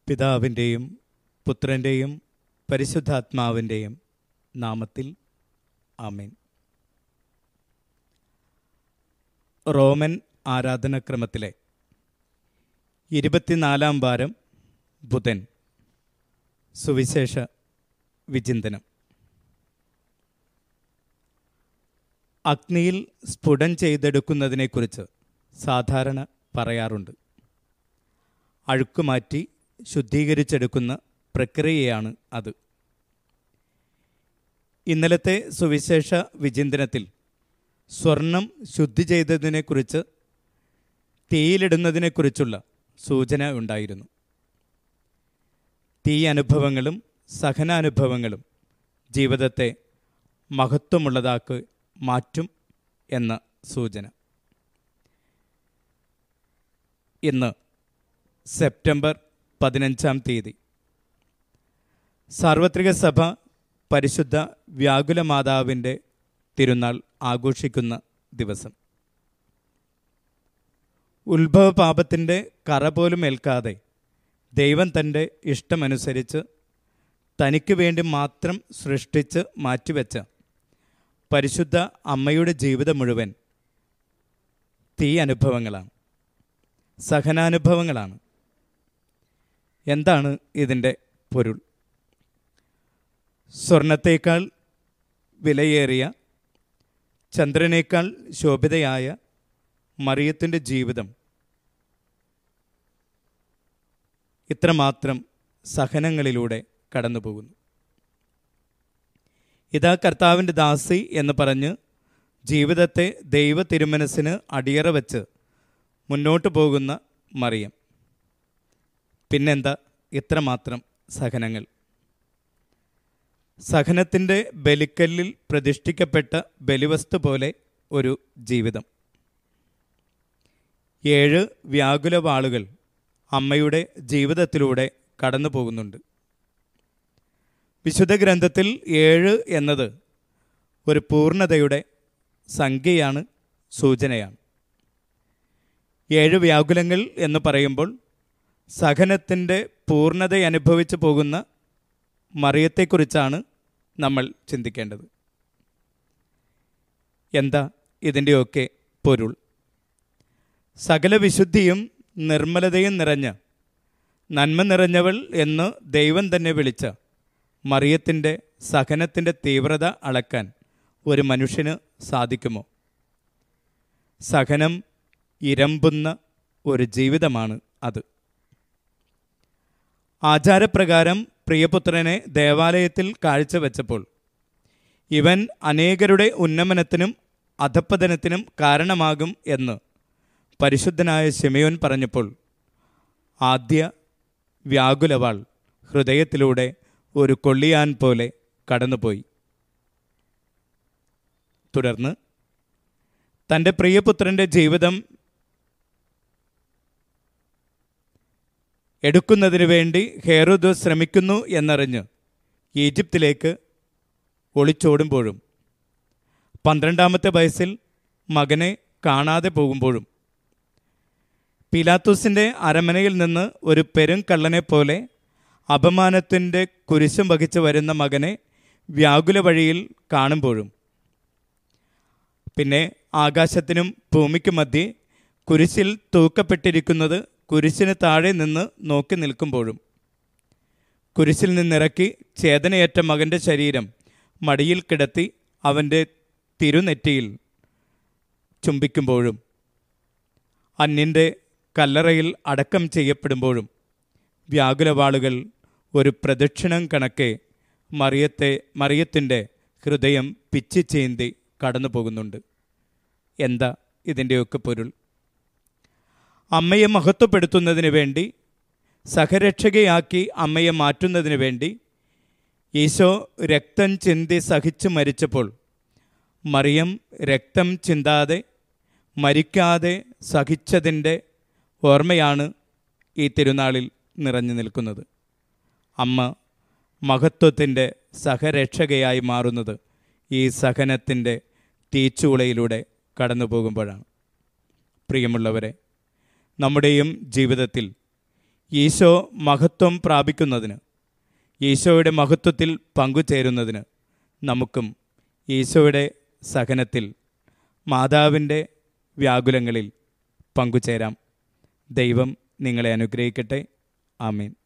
പിതാവിൻ്റെയും പുത്രൻ്റെയും പരിശുദ്ധാത്മാവിൻ്റെയും നാമത്തിൽ ആമേൻ റോമൻ ആരാധനാക്രമത്തിലെ ഇരുപത്തിനാലാം വാരം ബുധൻ സുവിശേഷ വിചിന്തനം അഗ്നിയിൽ സ്ഫുടം ചെയ്തെടുക്കുന്നതിനെക്കുറിച്ച് സാധാരണ പറയാറുണ്ട് അഴുക്കുമാറ്റി ശുദ്ധീകരിച്ചെടുക്കുന്ന പ്രക്രിയയാണ് അത് ഇന്നലത്തെ സുവിശേഷ വിചിന്തനത്തിൽ സ്വർണം ശുദ്ധി ചെയ്തതിനെക്കുറിച്ച് തീയിലിടുന്നതിനെക്കുറിച്ചുള്ള സൂചന ഉണ്ടായിരുന്നു തീ അനുഭവങ്ങളും സഹനാനുഭവങ്ങളും ജീവിതത്തെ മഹത്വമുള്ളതാക്കി മാറ്റും എന്ന സൂചന ഇന്ന് സെപ്റ്റംബർ പതിനഞ്ചാം തീയതി സാർവത്രിക സഭ പരിശുദ്ധ വ്യാകുല മാതാവിൻ്റെ തിരുനാൾ ആഘോഷിക്കുന്ന ദിവസം ഉത്ഭവ പാപത്തിൻ്റെ കറ പോലും ഏൽക്കാതെ ദൈവം തൻ്റെ ഇഷ്ടമനുസരിച്ച് തനിക്ക് വേണ്ടി മാത്രം സൃഷ്ടിച്ച് മാറ്റിവെച്ച പരിശുദ്ധ അമ്മയുടെ ജീവിതം മുഴുവൻ തീ അനുഭവങ്ങളാണ് സഹനാനുഭവങ്ങളാണ് എന്താണ് ഇതിൻ്റെ പൊരുൾ സ്വർണത്തേക്കാൾ വിലയേറിയ ചന്ദ്രനേക്കാൾ ശോഭിതയായ മറിയത്തിൻ്റെ ജീവിതം ഇത്രമാത്രം സഹനങ്ങളിലൂടെ കടന്നു പോകുന്നു ഇതാ കർത്താവിൻ്റെ ദാസി എന്ന് പറഞ്ഞ് ജീവിതത്തെ ദൈവ തിരുമനസ്സിന് അടിയറ വെച്ച് മുന്നോട്ട് പോകുന്ന മറിയം പിന്നെന്താ ഇത്രമാത്രം സഹനങ്ങൾ സഹനത്തിൻ്റെ ബലിക്കല്ലിൽ പ്രതിഷ്ഠിക്കപ്പെട്ട ബലിവസ്തു പോലെ ഒരു ജീവിതം ഏഴ് വ്യാകുല വാളുകൾ അമ്മയുടെ ജീവിതത്തിലൂടെ കടന്നു പോകുന്നുണ്ട് വിശുദ്ധ ഗ്രന്ഥത്തിൽ ഏഴ് എന്നത് ഒരു പൂർണ്ണതയുടെ സംഖ്യയാണ് സൂചനയാണ് ഏഴ് വ്യാകുലങ്ങൾ എന്ന് പറയുമ്പോൾ സഹനത്തിൻ്റെ പൂർണ്ണത അനുഭവിച്ചു പോകുന്ന മറിയത്തെക്കുറിച്ചാണ് നമ്മൾ ചിന്തിക്കേണ്ടത് എന്താ ഇതിൻ്റെയൊക്കെ പൊരുൾ സകല വിശുദ്ധിയും നിർമ്മലതയും നിറഞ്ഞ നന്മ നിറഞ്ഞവൾ എന്ന് ദൈവം തന്നെ വിളിച്ച മറിയത്തിൻ്റെ സഹനത്തിൻ്റെ തീവ്രത അളക്കാൻ ഒരു മനുഷ്യന് സാധിക്കുമോ സഹനം ഇരമ്പുന്ന ഒരു ജീവിതമാണ് അത് ആചാരപ്രകാരം പ്രിയപുത്രനെ ദേവാലയത്തിൽ കാഴ്ചവെച്ചപ്പോൾ ഇവൻ അനേകരുടെ ഉന്നമനത്തിനും അധപ്പതനത്തിനും കാരണമാകും എന്ന് പരിശുദ്ധനായ ശിമയോൻ പറഞ്ഞപ്പോൾ ആദ്യ വ്യാകുലവാൾ ഹൃദയത്തിലൂടെ ഒരു കൊള്ളിയാൻ പോലെ കടന്നുപോയി തുടർന്ന് തൻ്റെ പ്രിയപുത്രൻ്റെ ജീവിതം എടുക്കുന്നതിന് വേണ്ടി ഹേറുദ് ശ്രമിക്കുന്നു എന്നറിഞ്ഞ് ഈജിപ്തിലേക്ക് ഒളിച്ചോടുമ്പോഴും പന്ത്രണ്ടാമത്തെ വയസ്സിൽ മകനെ കാണാതെ പോകുമ്പോഴും പിലാത്തൂസിൻ്റെ അരമനയിൽ നിന്ന് ഒരു പെരുങ്കള്ളനെ പോലെ അപമാനത്തിൻ്റെ കുരിശും വഹിച്ച് വരുന്ന മകനെ വ്യാകുല വഴിയിൽ കാണുമ്പോഴും പിന്നെ ആകാശത്തിനും ഭൂമിക്കും മധ്യേ കുരിശിൽ തൂക്കപ്പെട്ടിരിക്കുന്നത് കുരിശിന് താഴെ നിന്ന് നോക്കി നിൽക്കുമ്പോഴും കുരിശിൽ നിന്നിറക്കി ചേതനയേറ്റ മകൻ്റെ ശരീരം മടിയിൽ കിടത്തി അവൻ്റെ തിരുനെറ്റിയിൽ ചുംബിക്കുമ്പോഴും അന്യൻ്റെ കല്ലറയിൽ അടക്കം ചെയ്യപ്പെടുമ്പോഴും വ്യാകുലവാളുകൾ ഒരു പ്രദക്ഷിണം കണക്കെ മറിയത്തെ മറിയത്തിൻ്റെ ഹൃദയം പിച്ചിച്ചേന്തി കടന്നു പോകുന്നുണ്ട് എന്താ ഇതിൻ്റെയൊക്കെ പൊരുൾ അമ്മയെ മഹത്വപ്പെടുത്തുന്നതിന് വേണ്ടി സഹരക്ഷകയാക്കി അമ്മയെ മാറ്റുന്നതിന് വേണ്ടി ഈശോ രക്തം ചിന്തി സഹിച്ചു മരിച്ചപ്പോൾ മറിയം രക്തം ചിന്താതെ മരിക്കാതെ സഹിച്ചതിൻ്റെ ഓർമ്മയാണ് ഈ തിരുനാളിൽ നിറഞ്ഞു നിൽക്കുന്നത് അമ്മ മഹത്വത്തിൻ്റെ സഹരക്ഷകയായി മാറുന്നത് ഈ സഹനത്തിൻ്റെ തീച്ചൂളയിലൂടെ കടന്നു പോകുമ്പോഴാണ് പ്രിയമുള്ളവരെ നമ്മുടെയും ജീവിതത്തിൽ ഈശോ മഹത്വം പ്രാപിക്കുന്നതിന് ഈശോയുടെ മഹത്വത്തിൽ പങ്കുചേരുന്നതിന് നമുക്കും ഈശോയുടെ സഹനത്തിൽ മാതാവിൻ്റെ വ്യാകുലങ്ങളിൽ പങ്കുചേരാം ദൈവം നിങ്ങളെ അനുഗ്രഹിക്കട്ടെ ആമീൻ